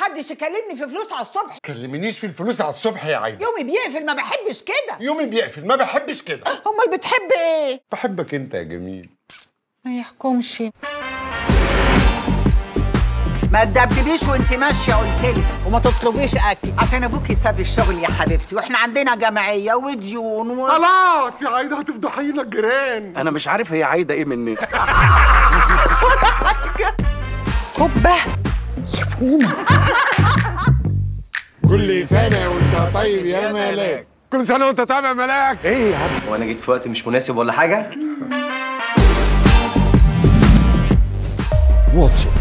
محدش يكلمني في فلوس على الصبح كلمنيش في الفلوس على الصبح يا عايده يومي بيقفل ما بحبش كده يومي بيقفل ما بحبش كده امال بتحب ايه بحبك انت يا جميل ما يحكمش ما تدبدبيش وانت ماشيه قلت لك وما تطلبيش اكل عشان ابوكي ساب الشغل يا حبيبتي واحنا عندنا جمعيه وديون و... خلاص يا عايده هتفضحينا الجيران انا مش عارف هي عايده ايه مني كبه يفونا كل سنه وانت طيب يا ملاك كل سنه وانت طيب يا ملاك ايه يا عم وانا جيت في وقت مش مناسب ولا حاجه واتش إت